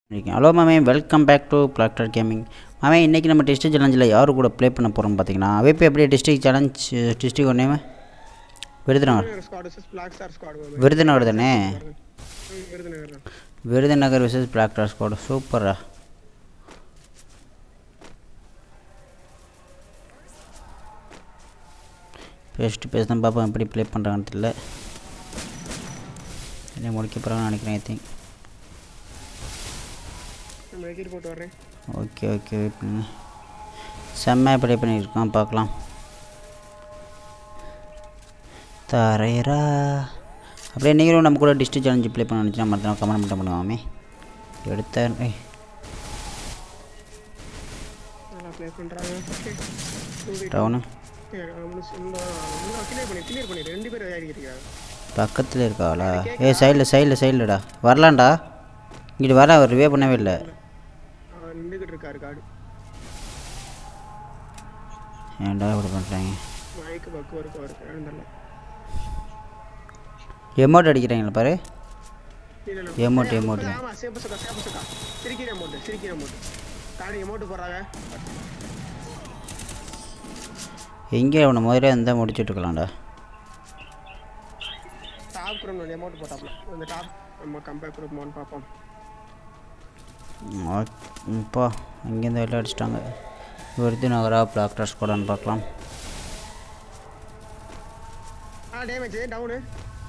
இருக்கேன் ஹலோ மாமே welcome back to பிளாக்டர் கேமிங் மாமே இன்றைக்கி நம்ம டிஸ்ட்ரிக் சேலஞ்சில் யார் கூட ப்ளே பண்ண போகிறோம் பார்த்தீங்கன்னா அவைப்பே அப்படியே டிஸ்ட்ரிக் சேலஞ்ச் டிஸ்ட்ரிக் ஒன்றே Virudhunagar squad versus black star squad Virudhunagar தானே விருதுநகர் தான் விருதுநகர் விசஸ் பிளாக்டர் ஸ்குவாட் சூப்பரா பேசிட்டு பேச தான் பார்ப்போம் எப்படி ப்ளே பண்ணுறாங்கன்னு தெரியல என்ன முடிக்க போகிறாங்கன்னு நினைக்கிறேன் ஐ திங்க் நம்ம எகிரி போட்டு வர்றேன் ஓகே ஓகே வெயிட் பண்ணுங்க செம்மையாக ப்ளே பண்ணியிருக்கோம் பார்க்கலாம் தரையரா அப்படியே நீங்களும் நம்ம கூட டிஸ்ட்ரிக் சேலஞ்சு ப்ளே பண்ண நினச்சினா மற்ற கமெண்ட் மட்டும் பண்ணுவாமே எடுத்த ஏய், நல்லா ப்ளே பண்ணுறாங்க ஓகே டவுனு கிளியர் பண்ணி கிளியர் பண்ணி ரெண்டு பேர் ஆகிருக்கிறாங்க பக்கத்தில் இருக்காளா ஏ சைடில் சைடில் சைடில்டா வரலாம்டா இங்கிட்டு வர அவர் ரிவே பண்ணவே இல்லை அவன் நின்றுக்கிட்டு இருக்காரு காடு ஏன்டா இப்படி பண்ணுறாங்க மைக்கு பக்கு ஒர்க் ஒர்க் எழுந்தல எமௌண்ட் அடிக்கிறாங்களா பாரு இல்லை இல்லை எமௌண்ட் எமௌண்ட் ஆமாம் சேப்ப சொக்கா சேப்ப சொக்கா சிரிக்கிற அமௌண்ட்டு சிரிக்கிற அமௌண்ட்டு காடு அமௌண்ட்டு போடுறாங்க எங்கே அவனை முதல்ல இருந்தால் முடிச்சுட்டு இருக்கலாம்டா டாப் குரூப் வந்து அமௌண்ட் போட்டாப்ல அந்த டாப் நம்ம கம்பேர் குரூப் மோன் பார்ப்போம் இப்போ இங்கேருந்து வெளில அடிச்சிட்டாங்க விருதுநகரா பிளாக்டர்ஸ் கூடன்னு பார்க்கலாம் ஆ டேமேஜ் டவுனு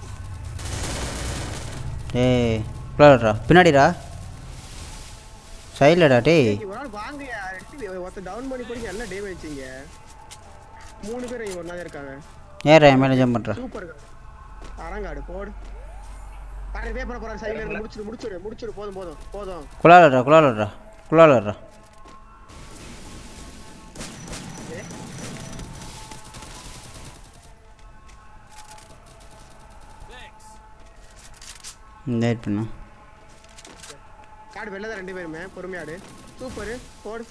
டேய் பிள்ளைடா பின்னாடிடா சைடில்டா டேய் ஒரு ஆள் வாங்க ஒருத்தர் டவுன் பண்ணி போய் எல்லாம் டேமேஜ் இங்க மூணு பேர் இங்க ஒன்றா இருக்காங்க ஏறா என் மேலே ஜம்ப் பண்ணுறா சூப்பர் அரங்காடு போடு பாரு பே பண்ண போறாரு சைடுல இருந்து முடிச்சிடு முடிச்சிடு முடிச்சிடு போதும் போதும் போதும் குளாலடா குளாலடா குளாலடா வெயிட் பண்ணு காடு வெளில தான் ரெண்டு பேருமே பொறுமையாடு சூப்பர் போடு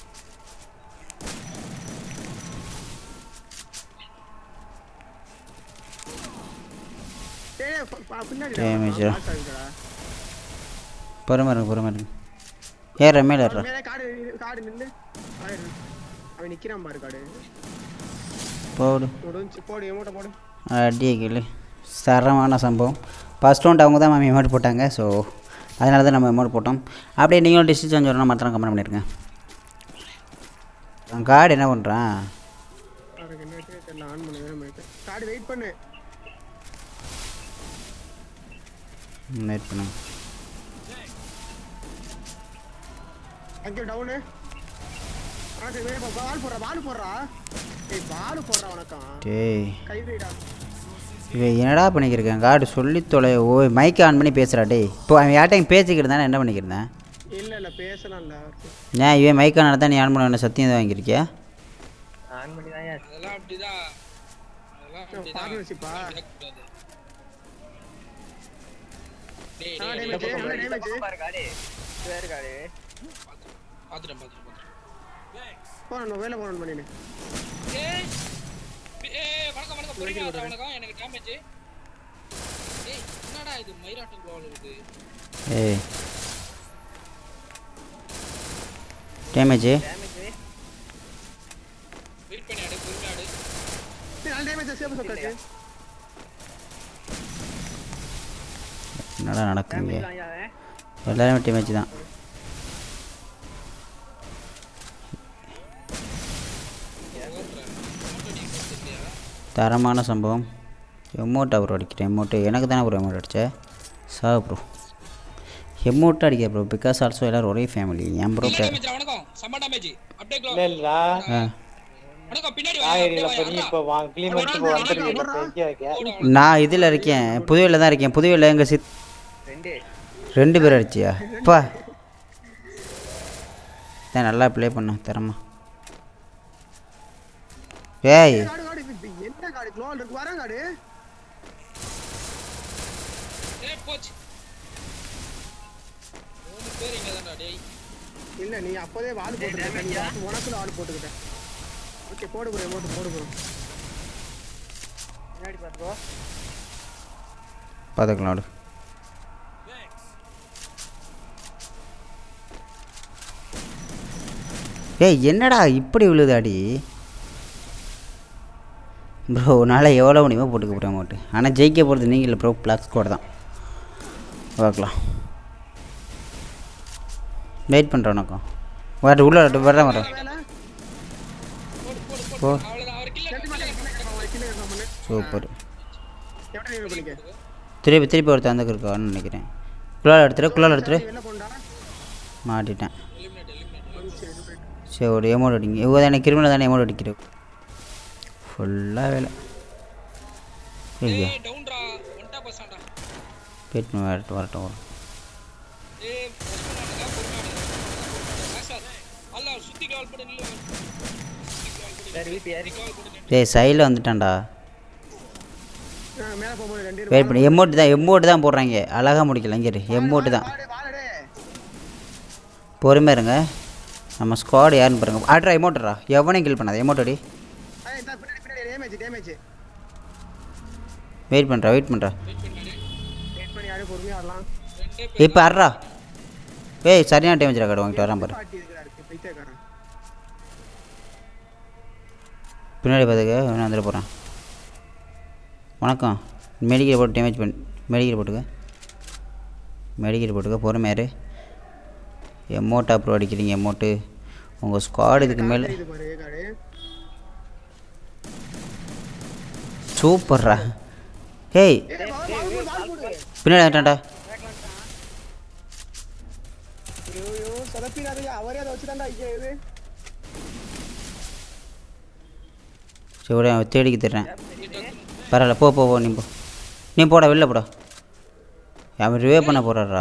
டேய், டேய், ப- ப- பின்னாடி Damage. பாஸ் ஆகுதுடா. பொறுமை இருங்க பொறுமை இருங்க ஏற மேலே ஏறா மேலே காடு காடு நில்லு ஆயிரு. அவன் நிக்கிறான் பாரு காடு போடு முடிஞ்சு போடு எமௌண்ட்டை போடு அடியே கேளு சரமான சம்பவம் ஃபஸ்ட் ரவுண்ட் அவங்க தான் மேம் எமௌண்ட் போட்டாங்க ஸோ அதனால தான் நம்ம எமௌண்ட் போட்டோம் அப்படியே நீங்களும் டிஸ்ட்ரிக் சேஞ்ச் வரணும் மாத்திரம் கமெண்ட் பண்ணியிருங்க கார்டு என்ன பண்ணுறான் அவருக்கு என்ன ஆச்சுன்னு தெரியல ஆன் பண்ணவே மைக்கு காடு வெயிட் பண்ணு வெயிட் பண்ணுங்க அங்கே டவுனு ஆட்டு வேற பால் போடுறா பால் போடுறா ஏய் பால் போடுறா வணக்கம் டேய் கை வைடா இவன் என்னடா பண்ணிக்கிருக்கேன் கார்டு சொல்லி தொலை ஓ மைக் ஆன் பண்ணி பேசுகிறா டேய் இப்போ அவன் யார்ட்டையும் பேசிக்கிட்டு தானே என்ன பண்ணிக்கிறேன் இல்ல இல்ல பேசலாம் இல்ல ஏன் இவன் மைக் ஆன் தான் நீ ஆன் பண்ண சத்தியம் தான் வாங்கியிருக்கியா அதெல்லாம் அப்படிதான் அதெல்லாம் அப்படிதான் பார்ட்னர்ஷிப்பா விடக்கூடாது. டேய், ஆ டேய், டேமேஜ் டேய், நல்ல டேமேஜ் பாத்துட்டேன், பாத்துட்டேன், பாத்துட்டேன். போறணும் வேலை போறணும் பண்ணிடு ஏய், ஏய், வணக்கம், வணக்கம், புரியல, வணக்கம், எனக்கு damage. ஏய், என்னடா இது மயிராட்டம் கோவல் இருக்கு ஏய் டேமேஜ் வெயிட் பண்ணி அடு பொறுமையா அடு சரி நல்ல டேமேஜ் சேவ் சொக்காச்சு என்னடா நடக்குங்க எல்லாருமே டேமேஜ் தான் தரமான சம்பவம் எமௌண்ட் அவர் அடிக்கிறேன் எமௌண்ட்டு எனக்கு தானே ப்ரோ எமௌண்ட் அடிச்ச சா ப்ரோ எமௌண்ட் அடிக்க ப்ரோ பிகாஸ் ஆல்சோ எல்லோரும் ஒரே ஃபேமிலி என் ப்ரோ இல்ல damage, வணக்கம் செம்ம டேமேஜ் அப்படியே க்ளோ இல்லடா ஆ வணக்கம் பின்னாடி வா காய்கறியில அப்படியே போய் நீ வா, இப்போ வாங்க க்ளீன் பண்ணிட்டு இப்போ வந்துருக்கீங்க எங்க இருக்க நான் இதில் இருக்கேன் புதுவையில் தான் இருக்கேன் புதுவையில் எங்கள் சித் ரெண்டு ரெண்டு பேர் அடிச்சியா அப்பா தான் நல்லா ப்ளே பண்ண தரமா ஏய் காடு காடு இது என்ன காடு க்ளோல் இருக்கு வரேன் காடு ஏய், போச்சு மூணு பேர் இங்கதான்டா, டேய் இல்ல நீ அப்போதே வால் போட்டுக்கிட்ட நீ உனக்குள்ள வால் போட்டுக்கிட்ட ஓகே போடு ப்ரோ அமௌண்ட் போடு ப்ரோ முன்னாடி பாத்துக்கோ பார்த்துக்கலாம் விடு ஏய் என்னடா இப்படி விழுதாடி ப்ரோ நாளை எவ்வளோ முடியுமோ போட்டுக்க போகிறேன் அமௌண்ட்டு ஆனால் ஜெயிக்க போகிறது நீங்கள் இல்லை ப்ரோ பிளாக் ஸ்கோர் தான் பார்க்கலாம் வெயிட் பண்ணுறேன் உனக்கும் வர உள்ள வரேன் வரேன் வேலை போ அவ்வளவுதான் அவர் கில்ல சூப்பர் எப்படி நீங்க பண்ணிக்க திருப்பி திருப்பி ஒருத்தர் அந்த இருக்கான்னு நினைக்கிறேன் குள்ளால் எடுத்துரு குள்ளால் எடுத்துரு வெளில போண்டா மாட்டிட்டேன் எலிமினேட் எலிமினேட் சரி ஒரு எமௌண்ட் அடிங்க இவங்க தானே கிரிமினல் தானே எமௌண்ட் அடிக்கிறோம் ஃபுல்லாக வேலை ஐயா ஏய் டவுன்டா ஒன்டா பர்சன்டா வெயிட் பண்ணி வரட்டும் வரட்டும் வரும் ஏய் பொறுமையாடுங்க பொறுமையாடுங்க சார் அல்ல சுத்தி கால் போட்டு நில்லு சுத்தி கால் போட்டு சரி வீட்டு ஏறி கால் போட்டு நில்லு டேய் சைடில் வந்துட்டான்டா ஆ, மேல போகும்போது ரெண்டு பேரும் வெயிட் பண்ணி எமௌண்ட் தான் எமௌண்ட் தான் போடுறாங்க அழகாக முடிக்கல இங்கே எமௌண்ட் தான் வாடே வாடே பொறுமையாக இருங்க நம்ம ஸ்குவாட் யாருன்னு பாருங்க ஆட்ரா எமௌண்ட்ரா எவனையும் கில் பண்ணாத எமௌண்ட் அடி ஏய் இந்த பின்னாடி பின்னாடி டேமேஜ் டேமேஜ் வெயிட் பண்ணுறா வெயிட் பண்ணுறா வெயிட் பண்ணாரு வெயிட் பண்ணி யாரும் பொறுமையா ஆடலாம் ரெண்டே இப்போ அட்ரா ஏய் சரியான டேமேஜ் கடை வாங்கிட்டு வரேன் பாரு பாட்டி இருக்கிறாரு பைத்தியக்காரன் பின்னாடி பார்த்துக்க நான் வந்துட போகிறேன் வணக்கம் மெடிக்கல் போட்டு டேமேஜ் பண்ணி மெடிக்கல் போட்டுக்க மெடிக்கல் போட்டுக்க பொறுமையாரு எமௌண்ட் அப்புறம் அடிக்கிறீங்க எமௌண்ட்டு உங்கள் ஸ்குவாட் இதுக்கு மேலே இது பாரு காடு சூப்பர்ரா ஏய் ஏய் வா வா வா வால் போடு பின்னாடி வந்துட்டான்டா ஐயோ ஐயோ சொதப்பிடாதயா அவரே அதை வச்சுதான்டா ஐயா இது சரி விட அவன் தேடிக்கு தர்றேன் பரவாயில்ல போ போ போ நீ போ நீ போடா வெளில போடா அவன் ரிவே பண்ண போகிறாரா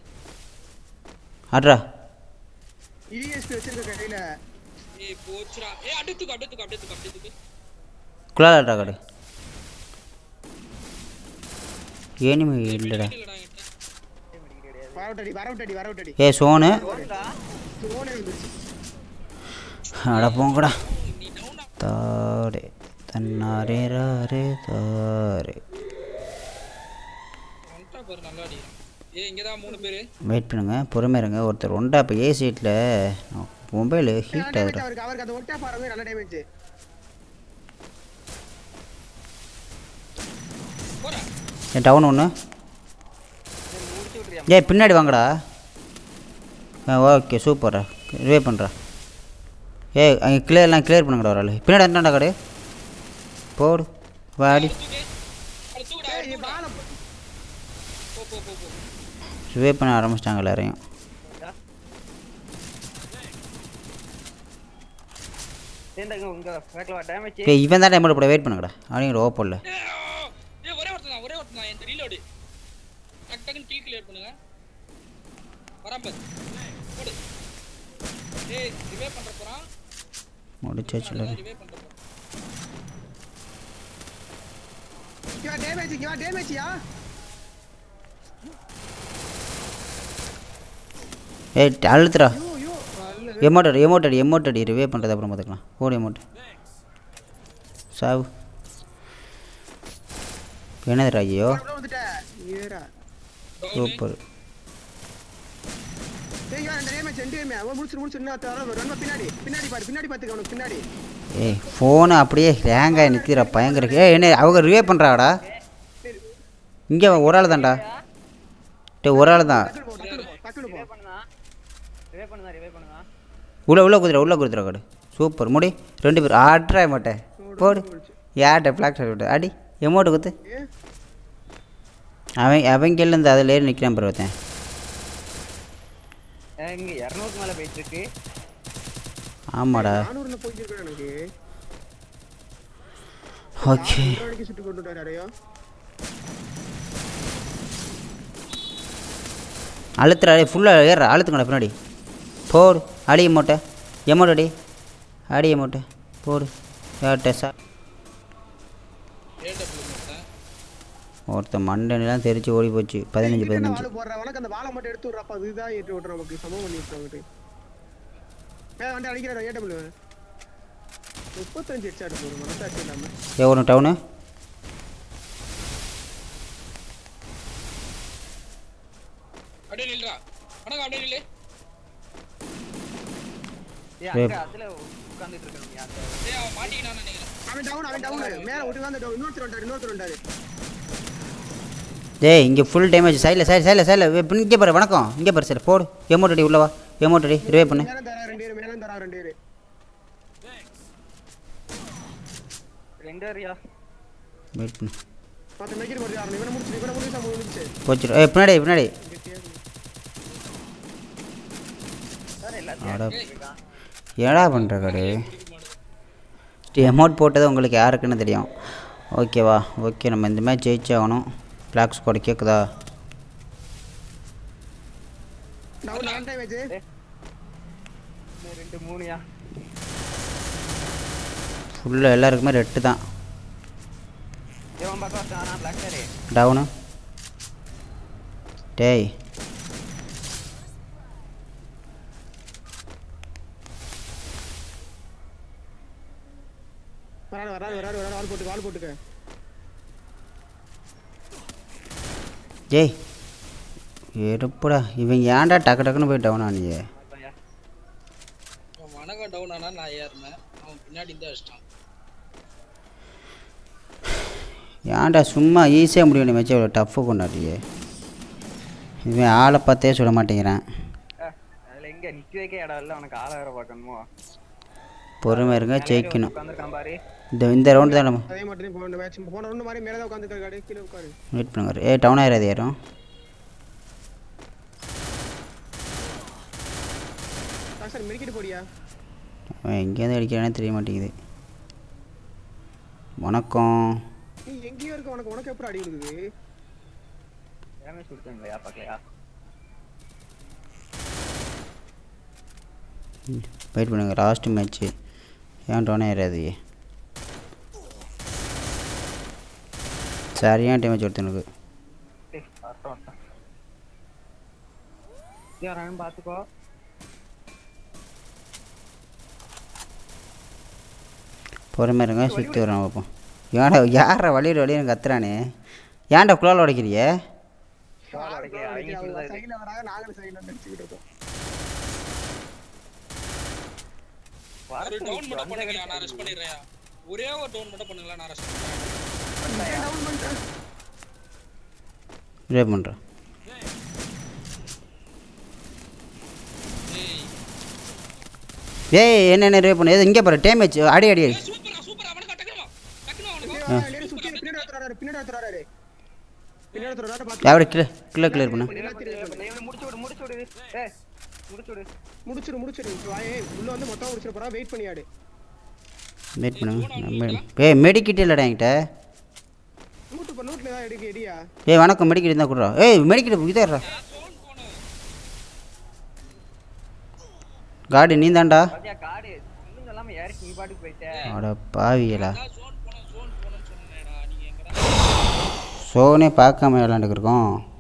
ஆட்ரா இடிஎஸ்பி வச்சிருக்க கையில ஏய் போச்சுடா ஏய் அடுத்துக்கு அடுத்துக்கு அடுத்துக்கு அடுத்துக்கு குளால் ஆட்ரா காடு ஏனிமே இல்லைடா இல்லடா என்கிட்ட வரவிட்டடி வரவிட்டடி வரவிட்டடி ஏ சோனு ஃபோனே வந்துருச்சு அட போங்கடா நீ டவுனா தாரே தன்னாரே ராரே தாரே ஒன்டா பாரு நல்லா அடி ஏய் இங்க தான் மூணு பேரு வெயிட் பண்ணுங்க பொறுமையாக இருங்க ஒருத்தர் ஒண்டா இப்போ ஏ சீட்டில் மொபைல் ஹீட் டேமேஜ் ஆகுறா அவருக்கு அவருக்கு அந்த ஒட்டா பாருங்க நல்ல டேமேஜ் போடா ஏன் டவுன் ஒன்று முடிச்சு விட்றியா ஏய் பின்னாடி வாங்கடா ஆ ஓகே சூப்பரா ரிவே பண்ணுறா ஏய் அங்கே கிளியர்லாம் கிளியர் பண்ணுங்கடா ஒரு ஆள் பின்னாடி என்னடா கடை போடு வாடி தூக்கு அட தூக்குடா ஏய் தூக்குடா. பால போ போ போ போ ரிவே பண்ண ஆரம்பிச்சிட்டாங்க எல்லாரையும் சேர்ந்தாங்க உங்க பேக்கில் டேமேஜ் ஏய் இவன் தான் டைம் போட வெயிட் பண்ணுங்கடா அப்படிங்கிற ஓப்பனில் ஏய், ஆ. ஏய் ஒரே ஒருத்தன் தான், ஒரே ஒருத்தன் தான். இந்த ரீலோடு டக் டக்குன்னு கில் கிளியர் பண்ணுங்க வரான் பாரு போடு ஏய் ரிவே பண்ற போறான் முடிச்சாச்சுல ரிவே பண்ற போறான் இவன் டேமேஜ் இவன் டேமேஜ்யா ஏய் அழுத்துறா ஐயோ ஐயோ அல்ல எமௌண்ட் அடி எமௌண்ட் அடி எமௌண்ட் அடி ரிவே பண்ணுறது அப்புறம் பார்த்துக்கலாம் ஓடு எமௌண்ட் சாவு என்னதுடா ஐயோ வந்துட்டேன் ஏரா சூப்பர் ஏய் இவன் அந்த டேமேஜ் ரெண்டு டேமே அவன் முடிச்சு முடிச்சு இன்னும் தர வரும் பின்னாடி பின்னாடி பாரு பின்னாடி பாத்துக்க அவனுக்கு பின்னாடி ஏய் ஃபோனு அப்படியே ஹேங்காகி நிற்கிறா பயங்கர ஏய் என்ன அவங்க ரிவே பண்ணுறாடா இங்கே ஒரு ஆள் தான்டா டே ஒரு ஆள் தான் டக்குனு போ டக்குனு போ டக்குனு போ பண்ணுதான் ரிவே பண்ணுதான் ரிவே பண்ணுதான் உள்ள உள்ள குதிரை உள்ள குதிரை காடு சூப்பர் முடி ரெண்டு பேர் ஆட்ரா மாட்டேன் போடு யார்கிட்ட பிளாக் விட்டு அடி எமௌண்ட் குத்து ஏ அவன் அவன் கீழே இருந்து அதில் ஏறி நிற்கிறான் பாரு ஒருத்தன் இங்க இரநூறுக்கு மேலே போயிட்டு இருக்கு ஆமாடா நானூறுல போயிட்டு இருக்கேன் எனக்கு ஓகே ரெண்டு மணிக்கு சுட்டு கொண்டு விட்டாரு யாரையோ அழுத்துறா ஃபுல்லாக ஏறுறா அழுத்துங்கடா பின்னாடி போடு அடி எமௌண்ட்டை எமௌண்ட் அடி அடி எமௌண்ட்டை போடு யார்கிட்ட சார் ஏடபிள்யூ மட்டும் ஒருத்தன் மண்டனெலாம் தெரிச்சு ஓடி போச்சு பதினஞ்சு இதுக்கு என்ன பதினஞ்சு வாழை போடுற உனக்கு அந்த வாழை மட்டும் எடுத்து விட்றப்ப இதுதான் ஏற்றி விட்ற நமக்கு சமம் பண்ணி விட்டுறாங்க மேல வந்து அடிக்கிறாரு ஏடபிள்யூ முப்பத்தஞ்சு ஹெட்ஷாட் போதும் மனசாட்சி இல்லாம எவ்வளோ டவுனு அப்படியே நில்றா வணக்கம் அப்படியே நில்லு ஏய் அங்க அதுல உட்கார்ந்துட்டு இருக்காங்க அந்த டேய் அவன் மாட்டிக்கினான்னு நினைக்கிறேன் அவன் டவுன் அவன் டவுன் மேல விட்டு வந்து இன்னொருத்தர் வந்தாரு இன்னொருத்தர் வந்தாரு டேய் இங்கே ஃபுல் டேமேஜ் சைடில் சைடு சைடில் சைடில் இங்கே பாரு வணக்கம் இங்கே பாரு சார் போடு எமௌண்ட் அடி உள்ளவா எமௌண்ட் அடி ரிவே பண்ணு மேல தரா ரெண்டு பேர் மேல தரா ரெண்டு பேர் ரெண்டு வரியா வெயிட் பண்ணு மத்த மெக்கிட்டு போறது யாரும் இவனை முடிச்சு இவனை முடிச்சு முடிச்சு போச்சுரு ஏய் பின்னாடி பின்னாடி சார் எல்லாத்தையும் அட இருக்கான் ஏடா பண்ணுற கடை அமௌண்ட் போட்டது உங்களுக்கு யாருக்குன்னு தெரியும் ஓகேவா ஓகே நம்ம இந்த மாதிரி ஜெயிச்சாகணும் பிளாக் ஸ்குவாட் கேட்குதா டவுன் நான் டேமேஜ் இன்னும் ரெண்டு மூணுயா ஃபுல்லாக எல்லாருக்குமே ரெட்டு தான் இவன் பக்கம் வச்சான் நான் பிளாக் சாரே டவுனு டேய் வராரு வராரு வராரு வராரு வால் போட்டுக்க வால் போட்டுக்க டேய் எடுப்புடா இவங்க ஏன்டா டக்கு டக்குன்னு போய் டவுன் ஆனியே அதான்யா. அவன் வணக்கம் டவுன் ஆனா நான் ஏறினேன் அவன் பின்னாடி இருந்து அடிச்சிட்டான் ஏன்டா சும்மா ஈஸியாக முடியும் நீ வச்சு இவ்வளோ டஃப்பு கொண்டாடியே இவன் ஆளை பார்த்தே சொல்ல மாட்டேங்கிறான் அஹ், அதுல எங்க நிக்க வைக்க இடம் இல்ல உனக்கு ஆள வேற பார்க்கணுமோ பொறுமை இருங்க ஜெயிக்கணும் உட்காந்துருக்கான் பாரு இந்த இந்த ரவுண்டு தான் நம்ம அதே மட்டும் போன மேட்ச் போன ரெண்டு மாதிரி மேல தான் உட்காந்துருக்காரு காடு கீழே உட்காரு வெயிட் பண்ணுங்க ஏ டவுன் ஆயிராது யாரும் சார் மெடிக்கிட்டு போடியா அவன் எங்கேருந்து அடிக்கிறானே தெரிய மாட்டேங்குது வணக்கம் நீ எங்கேயோ இருக்க உனக்கு உனக்கு எப்படி அடி விழுகுது டேமேஜ் கொடுத்தாங்களா பார்க்கலையா வெயிட் பண்ணுங்க லாஸ்ட் மேட்ச்சு ஏன் டவுன் ஆயிராது சரியான டேமேஜ் ஒருத்தனுக்கு டேய் வரட்டும் வரட்டும் யாரான்னு பார்த்துக்கோ பொறுமை இருங்க சுற்றி வரோம் பார்ப்போம் ஏன்டா யாரை வழியில் வழியில் கத்துறானே ஏன்டா குழால் உடைக்கிறிய கால் உடைக்க அவங்க சொல்லுதாரு சைடுல வராங்க நாங்களும் சைடுல வந்து அடிச்சுக்கிட்டு இருக்கோம் ஒரு டவுன் மட்டும் பண்ணுங்க நான் ரெஸ்ட் பண்ணிடுறேன் ஒரே ஒரு டவுன் மட்டும் பண்ணுங்களா நான் ரெஸ்ட் பண்ணுறேன் டவுன் பண்ணிட்டேன் ரிவே பண்ணுறேன் ஏய் ஏய் என்ன என்ன ரிவே பண்ணு இங்கே பாரு டேமேஜ் அடி அடி அடி சூப்பரா சூப்பரா அவனுக்கு டக்குனு வா. டக்குனு வா அவனுக்கு டேய், சுத்தி பின்னாடி ஒருத்தர் பின்னாடி ஒருத்தர் வராரு பின்னாடி ஒருத்தர் வராரு பாத்து யாரோட கிள கிள கிளியர் பண்ணு இவனை முடிச்சு விடு முடிச்சு விடு ஏய் முடிச்சு விடு முடிச்சிரு முடிச்சிரு வாயே உள்ள வந்து மொத்தம் முடிச்சிரு போறா வெயிட் பண்ணி ஆடு வெயிட் பண்ணுங்க நம்ம- ஏய் மெடிக்கிட் இல்லைடா என்கிட்ட நூட்டு போ நூட்ல தான் எடுக்க எடியா ஏய் வணக்கம் மெடிக்கிட் இருந்தால் கொடுறா ஏய் மெடிக்கிட் இதேறா ஜோன் போகணும் காடி நீ தான்டா பாத்தியா காடு ஒன்றும் சொல்லாம யாருக்கு நீ பாட்டுக்கு போயிட்ட அட பாவியலா நான் ஜோன் போனோம் ஜோன் போனோம்னு சொன்னேடா நீங்க எங்கடா சோனே பார்க்காம விளாண்டுக்கிருக்கோம்